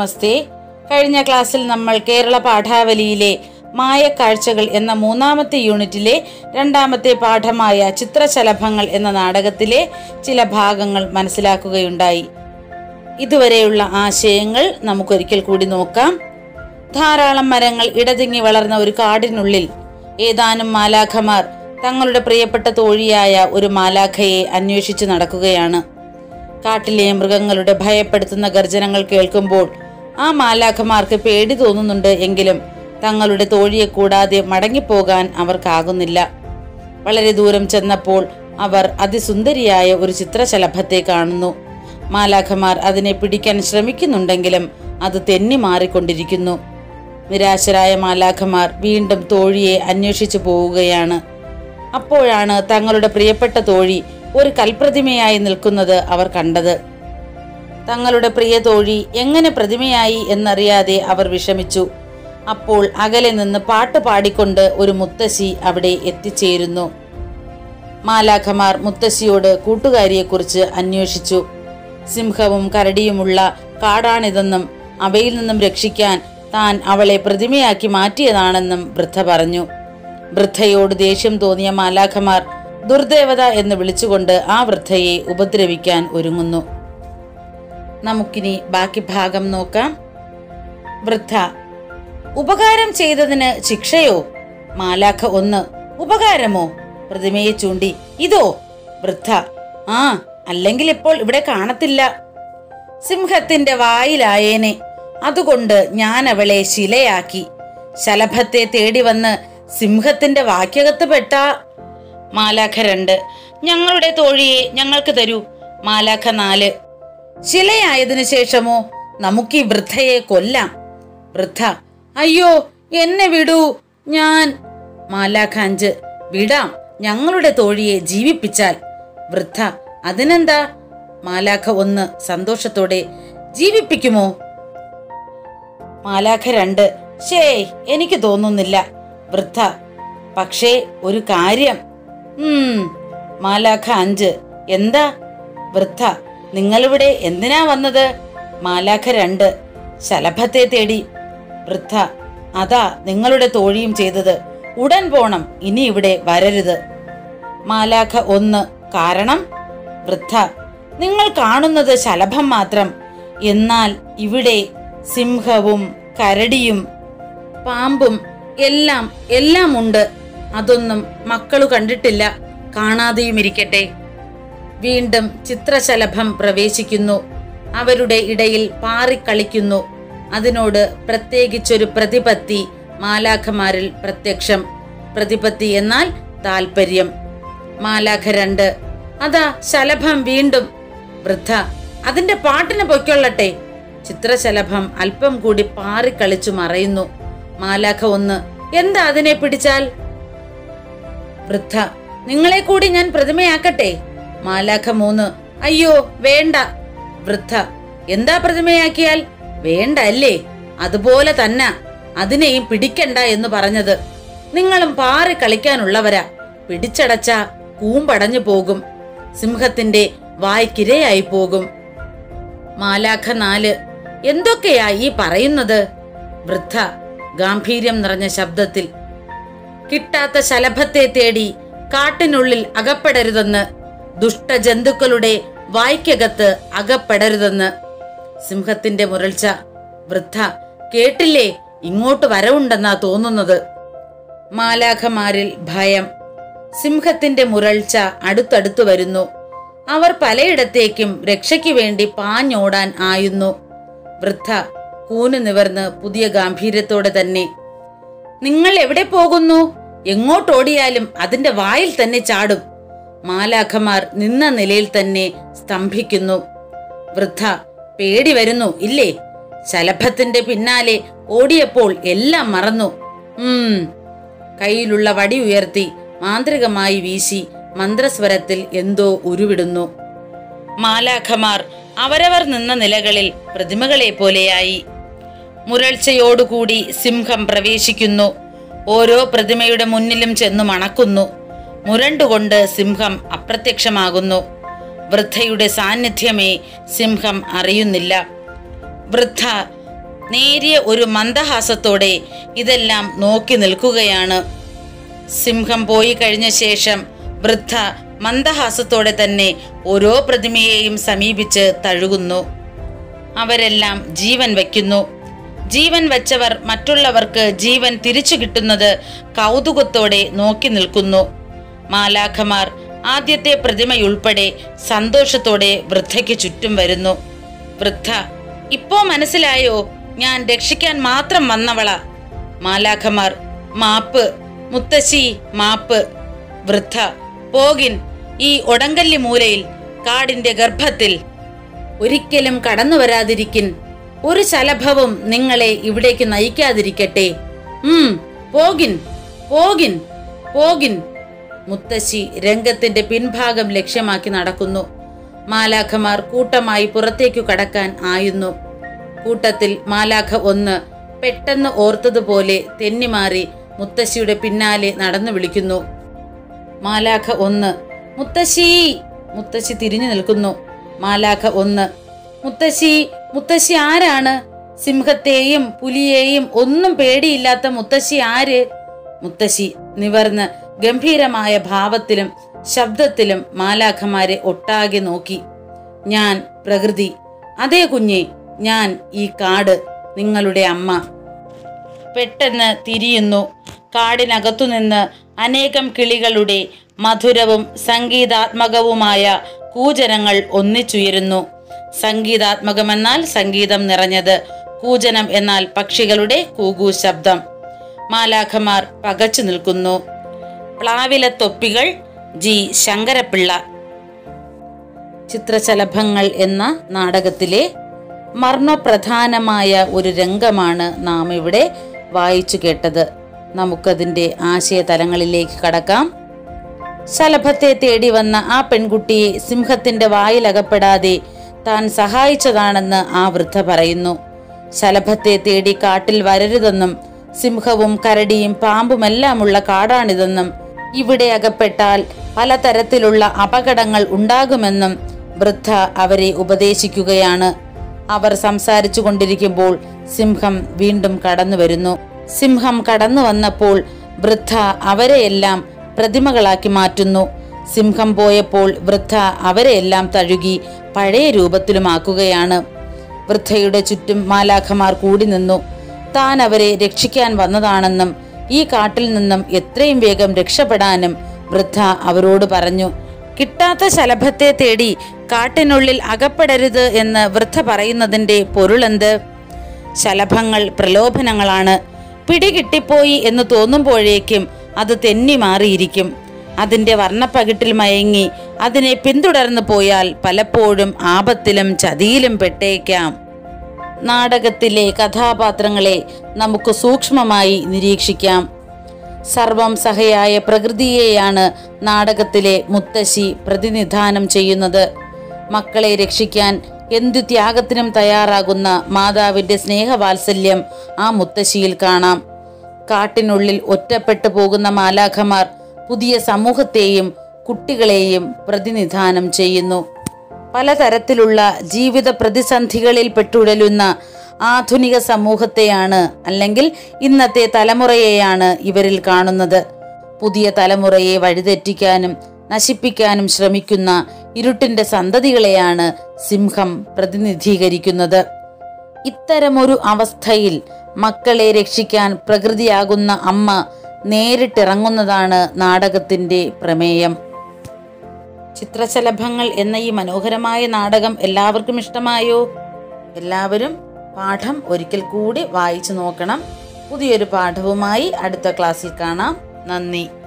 നമസ്തേ കഴിഞ്ഞ ക്ലാസ്സിൽ നമ്മൾ കേരള പാഠാവലിയിലെ മായക്കാഴ്ചകൾ എന്ന മൂന്നാമത്തെ യൂണിറ്റിലെ രണ്ടാമത്തെ പാഠമായ ചിത്രശലഭങ്ങൾ എന്ന നാടകത്തിലെ ചില ഭാഗങ്ങൾ മനസ്സിലാക്കുകയുണ്ടായി ഇതുവരെയുള്ള ആശയങ്ങൾ നമുക്കൊരിക്കൽ കൂടി നോക്കാം ധാരാളം മരങ്ങൾ ഇടതിങ്ങി വളർന്ന ഒരു കാടിനുള്ളിൽ ഏതാനും മാലാഖമാർ തങ്ങളുടെ പ്രിയപ്പെട്ട തോഴിയായ ഒരു മാലാഖയെ അന്വേഷിച്ചു നടക്കുകയാണ് കാട്ടിലെ മൃഗങ്ങളുടെ ഭയപ്പെടുത്തുന്ന ഗർജനങ്ങൾ കേൾക്കുമ്പോൾ ആ മാലാഖമാർക്ക് പേടി തോന്നുന്നുണ്ട് എങ്കിലും തങ്ങളുടെ തോഴിയെ കൂടാതെ മടങ്ങിപ്പോകാൻ അവർക്കാകുന്നില്ല വളരെ ദൂരം ചെന്നപ്പോൾ അവർ അതിസുന്ദരിയായ ഒരു ചിത്രശലഭത്തെ കാണുന്നു മാലാഖമാർ അതിനെ പിടിക്കാൻ ശ്രമിക്കുന്നുണ്ടെങ്കിലും അത് തെന്നി മാറിക്കൊണ്ടിരിക്കുന്നു നിരാശരായ മാലാഖമാർ വീണ്ടും തോഴിയെ അന്വേഷിച്ചു പോവുകയാണ് അപ്പോഴാണ് തങ്ങളുടെ പ്രിയപ്പെട്ട തോഴി ഒരു കൽപ്രതിമയായി നിൽക്കുന്നത് അവർ കണ്ടത് തങ്ങളുടെ പ്രിയ തോഴി എങ്ങനെ പ്രതിമയായി എന്നറിയാതെ അവർ വിഷമിച്ചു അപ്പോൾ അകലെ നിന്ന് പാട്ട് പാടിക്കൊണ്ട് ഒരു മുത്തശ്ശി അവിടെ എത്തിച്ചേരുന്നു മാലാഖമാർ മുത്തശ്ശിയോട് കൂട്ടുകാരിയെക്കുറിച്ച് അന്വേഷിച്ചു സിംഹവും കരടിയുമുള്ള കാടാണിതെന്നും അവയിൽ നിന്നും രക്ഷിക്കാൻ താൻ അവളെ പ്രതിമയാക്കി മാറ്റിയതാണെന്നും വൃദ്ധ പറഞ്ഞു വൃദ്ധയോട് ദേഷ്യം തോന്നിയ മാലാഖമാർ ദുർദേവത എന്ന് വിളിച്ചുകൊണ്ട് ആ വൃദ്ധയെ ഉപദ്രവിക്കാൻ ഒരുങ്ങുന്നു നമുക്കിനി ബാക്കി ഭാഗം നോക്കാം വൃദ്ധ ഉപകാരം ചെയ്തതിന് ശിക്ഷയോ മാലാഖ ഒന്ന് ഉപകാരമോ പ്രതിമയെ ചൂണ്ടി ഇതോ വൃദ്ധ ആ അല്ലെങ്കിൽ ഇപ്പോൾ ഇവിടെ കാണത്തില്ല സിംഹത്തിന്റെ വായിലായേനെ അതുകൊണ്ട് ഞാൻ അവളെ ശിലയാക്കി ശലഭത്തെ തേടി വന്ന് സിംഹത്തിന്റെ വാക്യകത്ത് പെട്ട മാലാഖ രണ്ട് ഞങ്ങളുടെ തോഴിയെ ഞങ്ങൾക്ക് തരൂ മാലാഖ നാല് ശിലയായതിനു ശേഷമോ നമുക്ക് ഈ വൃദ്ധയെ കൊല്ലാം വൃദ്ധ അയ്യോ എന്നെ വിടൂ ഞാൻ മാലാഖ അഞ്ച് വിടാം ഞങ്ങളുടെ തോഴിയെ ജീവിപ്പിച്ചാൽ വൃദ്ധ അതിനെന്താ മാലാഖ ഒന്ന് സന്തോഷത്തോടെ ജീവിപ്പിക്കുമോ മാലാഖ രണ്ട് ഷേ എനിക്ക് തോന്നുന്നില്ല വൃദ്ധ പക്ഷേ ഒരു കാര്യം ഉം മാലാഖ അഞ്ച് എന്താ വൃദ്ധ നിങ്ങളിവിടെ എന്തിനാ വന്നത് മാലാഖ രണ്ട് ശലഭത്തെ തേടി വൃദ്ധ അതാ നിങ്ങളുടെ തോഴിയും ചെയ്തത് ഉടൻ പോണം ഇനി ഇവിടെ വരരുത് മാലാഖ ഒന്ന് കാരണം വൃദ്ധ നിങ്ങൾ കാണുന്നത് ശലഭം മാത്രം എന്നാൽ ഇവിടെ സിംഹവും കരടിയും പാമ്പും എല്ലാം എല്ലാം ഉണ്ട് അതൊന്നും മക്കളു കണ്ടിട്ടില്ല കാണാതെയും ഇരിക്കട്ടെ വീണ്ടും ചിത്രശലഭം പ്രവേശിക്കുന്നു അവരുടെ ഇടയിൽ പാറിക്കളിക്കുന്നു അതിനോട് പ്രത്യേകിച്ചൊരു പ്രതിപത്തി മാലാഖമാരിൽ പ്രത്യക്ഷം പ്രതിപത്തി എന്നാൽ താൽപര്യം മാലാഖ രണ്ട് അതാ ശലഭം വീണ്ടും വൃദ്ധ അതിന്റെ പാട്ടിന് പൊയ്ക്കൊള്ളട്ടെ ചിത്രശലഭം അല്പം കൂടി പാറിക്കളിച്ചു മറയുന്നു മാലാഖ ഒന്ന് എന്താ അതിനെ പിടിച്ചാൽ വൃദ്ധ നിങ്ങളെ കൂടി ഞാൻ പ്രതിമയാക്കട്ടെ മാലാഖ മൂന്ന് അയ്യോ വേണ്ട വൃദ്ധ എന്താ പ്രതിമയാക്കിയാൽ വേണ്ട അല്ലേ അതുപോലെ തന്നെ അതിനെയും പിടിക്കണ്ട എന്ന് പറഞ്ഞത് നിങ്ങളും പാറി കളിക്കാനുള്ളവരാ പിടിച്ചടച്ച കൂമ്പടഞ്ഞു പോകും സിംഹത്തിന്റെ വായ്ക്കിരയായി പോകും മാലാഖ നാല് എന്തൊക്കെയാ ഈ പറയുന്നത് വൃദ്ധ ഗാംഭീര്യം നിറഞ്ഞ ശബ്ദത്തിൽ കിട്ടാത്ത ശലഭത്തെ തേടി കാട്ടിനുള്ളിൽ അകപ്പെടരുതെന്ന് ദുഷ്ടജന്തുക്കളുടെ വായ്ക്കകത്ത് അകപ്പെടരുതെന്ന് സിംഹത്തിന്റെ മുരൾച്ച വൃദ്ധ കേട്ടില്ലേ ഇങ്ങോട്ട് വരവുണ്ടെന്നാ തോന്നുന്നത് മാലാഖമാരിൽ ഭയം സിംഹത്തിന്റെ മുരൾച്ച അടുത്തടുത്തു വരുന്നു അവർ പലയിടത്തേക്കും രക്ഷയ്ക്ക് വേണ്ടി പാഞ്ഞോടാൻ ആയുന്നു വൃദ്ധ കൂനു നിവർന്ന് പുതിയ ഗാംഭീര്യത്തോടെ തന്നെ നിങ്ങൾ എവിടെ പോകുന്നു എങ്ങോട്ടോടിയാലും അതിന്റെ വായിൽ തന്നെ ചാടും മാലാഖമാർ നിന്ന നിലയിൽ തന്നെ സ്തംഭിക്കുന്നു വൃദ്ധ പേടി വരുന്നു ഇല്ലേ ശലഭത്തിന്റെ പിന്നാലെ ഓടിയപ്പോൾ എല്ലാം മറന്നു ഉം കയ്യിലുള്ള വടി ഉയർത്തി മാന്ത്രികമായി വീശി മന്ത്രസ്വരത്തിൽ എന്തോ ഉരുവിടുന്നു മാലാഖമാർ അവരവർ നിന്ന നിലകളിൽ പ്രതിമകളെ പോലെയായി മുരൾച്ചയോടുകൂടി സിംഹം പ്രവേശിക്കുന്നു ഓരോ പ്രതിമയുടെ മുന്നിലും ചെന്നു മണക്കുന്നു മുരണ്ടുകൊണ്ട് സിംഹം അപ്രത്യക്ഷമാകുന്നു വൃദ്ധയുടെ സാന്നിധ്യമേ സിംഹം അറിയുന്നില്ല വൃദ്ധ നേരിയ ഒരു മന്ദഹാസത്തോടെ ഇതെല്ലാം നോക്കി നിൽക്കുകയാണ് സിംഹം പോയി കഴിഞ്ഞ ശേഷം വൃദ്ധ മന്ദഹാസത്തോടെ തന്നെ ഓരോ പ്രതിമയെയും സമീപിച്ച് തഴുകുന്നു അവരെല്ലാം ജീവൻ വയ്ക്കുന്നു ജീവൻ വച്ചവർ മറ്റുള്ളവർക്ക് ജീവൻ തിരിച്ചു കിട്ടുന്നത് കൗതുകത്തോടെ നോക്കി നിൽക്കുന്നു മാലാഖമാർ ആദ്യത്തെ പ്രതിമയുൾപ്പെടെ സന്തോഷത്തോടെ വൃദ്ധയ്ക്ക് ചുറ്റും വരുന്നു വൃദ്ധ ഇപ്പോ മനസ്സിലായോ ഞാൻ രക്ഷിക്കാൻ മാത്രം വന്നവള മാലാഖമാർ മാപ്പ് മുത്തശ്ശി മാപ്പ് വൃദ്ധ പോകിൻ ഈ ഒടങ്കല്ലി മൂലയിൽ കാടിന്റെ ഗർഭത്തിൽ ഒരിക്കലും കടന്നു വരാതിരിക്കിൻ ഒരു ശലഭവും നിങ്ങളെ ഇവിടേക്ക് നയിക്കാതിരിക്കട്ടെ ഉം പോകിൻ പോകിൻ പോകിൻ മുത്തശ്ശി രംഗത്തിന്റെ പിൻഭാഗം ലക്ഷ്യമാക്കി നടക്കുന്നു മാലാഖമാർ കൂട്ടമായി പുറത്തേക്കു കടക്കാൻ ആയുന്നു കൂട്ടത്തിൽ മാലാഖ ഒന്ന് പെട്ടെന്ന് ഓർത്തതുപോലെ തെന്നിമാറി മുത്തശ്ശിയുടെ പിന്നാലെ നടന്നു വിളിക്കുന്നു മാലാഖ ഒന്ന് മുത്തശ്ശി മുത്തശ്ശി തിരിഞ്ഞു നിൽക്കുന്നു മാലാഖ ഒന്ന് മുത്തശ്ശി മുത്തശ്ശി ആരാണ് സിംഹത്തെയും പുലിയെയും ഒന്നും പേടിയില്ലാത്ത മുത്തശ്ശി ആര് മുത്തശ്ശി നിവർന്ന് ഗംഭീരമായ ഭാവത്തിലും ശബ്ദത്തിലും മാലാഖമാരെ ഒട്ടാകെ നോക്കി ഞാൻ പ്രകൃതി അതേ കുഞ്ഞെ ഞാൻ ഈ കാട് നിങ്ങളുടെ അമ്മ പെട്ടെന്ന് തിരിയുന്നു കാടിനകത്തുനിന്ന് അനേകം കിളികളുടെ മധുരവും സംഗീതാത്മകവുമായ കൂജനങ്ങൾ ഒന്നിച്ചുയരുന്നു സംഗീതാത്മകമെന്നാൽ സംഗീതം നിറഞ്ഞത് കൂജനം എന്നാൽ പക്ഷികളുടെ കൂകൂ ശബ്ദം മാലാഖമാർ പകച്ചു നിൽക്കുന്നു പ്ലാവില തൊപ്പികൾ ജി ശങ്കരപ്പിള്ള ചിത്രശലഭങ്ങൾ എന്ന നാടകത്തിലെ മർമ്മപ്രധാനമായ ഒരു രംഗമാണ് നാം ഇവിടെ വായിച്ചു കേട്ടത് നമുക്കതിൻ്റെ ആശയതലങ്ങളിലേക്ക് കടക്കാം ശലഭത്തെ തേടി വന്ന ആ പെൺകുട്ടിയെ സിംഹത്തിന്റെ വായിലകപ്പെടാതെ താൻ സഹായിച്ചതാണെന്ന് ആ വൃദ്ധ പറയുന്നു ശലഭത്തെ തേടി കാട്ടിൽ വരരുതെന്നും സിംഹവും കരടിയും പാമ്പുമെല്ലാമുള്ള കാടാണിതെന്നും ഇവിടെ അകപ്പെട്ടാൽ പലതരത്തിലുള്ള അപകടങ്ങൾ ഉണ്ടാകുമെന്നും വൃദ്ധ അവരെ ഉപദേശിക്കുകയാണ് അവർ സംസാരിച്ചു കൊണ്ടിരിക്കുമ്പോൾ സിംഹം വീണ്ടും കടന്നു വരുന്നു സിംഹം കടന്നു വന്നപ്പോൾ വൃദ്ധ അവരെയെല്ലാം പ്രതിമകളാക്കി മാറ്റുന്നു സിംഹം പോയപ്പോൾ വൃദ്ധ അവരെയെല്ലാം തഴുകി പഴയ രൂപത്തിലുമാക്കുകയാണ് വൃദ്ധയുടെ ചുറ്റും മാലാഖമാർ കൂടി നിന്നു താൻ അവരെ രക്ഷിക്കാൻ വന്നതാണെന്നും ഈ കാട്ടിൽ നിന്നും എത്രയും വേഗം രക്ഷപ്പെടാനും വൃദ്ധ അവരോട് പറഞ്ഞു കിട്ടാത്ത ശലഭത്തെ തേടി കാട്ടിനുള്ളിൽ അകപ്പെടരുത് എന്ന് വൃദ്ധ പറയുന്നതിന്റെ പൊരുളെന്ത് ശലഭങ്ങൾ പ്രലോഭനങ്ങളാണ് പിടികിട്ടിപ്പോയി എന്ന് തോന്നുമ്പോഴേക്കും അത് തെന്നി മാറിയിരിക്കും അതിന്റെ വർണ്ണപ്പകിട്ടിൽ മയങ്ങി അതിനെ പിന്തുടർന്നു പോയാൽ പലപ്പോഴും ആപത്തിലും ചതിയിലും പെട്ടേക്കാം നാടകത്തിലെ കഥാപാത്രങ്ങളെ നമുക്ക് സൂക്ഷ്മമായി നിരീക്ഷിക്കാം സർവം സഹയായ പ്രകൃതിയെയാണ് നാടകത്തിലെ മുത്തശ്ശി പ്രതിനിധാനം ചെയ്യുന്നത് മക്കളെ രക്ഷിക്കാൻ എന്തു ത്യാഗത്തിനും തയ്യാറാകുന്ന മാതാവിന്റെ സ്നേഹവാത്സല്യം ആ മുത്തശ്ശിയിൽ കാണാം കാട്ടിനുള്ളിൽ ഒറ്റപ്പെട്ടു പോകുന്ന മാലാഖമാർ പുതിയ സമൂഹത്തെയും കുട്ടികളെയും പ്രതിനിധാനം ചെയ്യുന്നു പലതരത്തിലുള്ള ജീവിത പ്രതിസന്ധികളിൽ പെട്ടുഴലുന്ന ആധുനിക സമൂഹത്തെയാണ് അല്ലെങ്കിൽ ഇന്നത്തെ തലമുറയെയാണ് ഇവരിൽ കാണുന്നത് പുതിയ തലമുറയെ വഴിതെറ്റിക്കാനും നശിപ്പിക്കാനും ശ്രമിക്കുന്ന ഇരുട്ടിന്റെ സന്തതികളെയാണ് സിംഹം പ്രതിനിധീകരിക്കുന്നത് ഇത്തരമൊരു അവസ്ഥയിൽ മക്കളെ രക്ഷിക്കാൻ പ്രകൃതിയാകുന്ന അമ്മ നേരിട്ടിറങ്ങുന്നതാണ് നാടകത്തിന്റെ പ്രമേയം ചിത്രശലഭങ്ങൾ എന്ന ഈ മനോഹരമായ നാടകം എല്ലാവർക്കും ഇഷ്ടമായോ എല്ലാവരും പാഠം ഒരിക്കൽ കൂടി വായിച്ചു നോക്കണം പുതിയൊരു പാഠവുമായി അടുത്ത ക്ലാസ്സിൽ കാണാം നന്ദി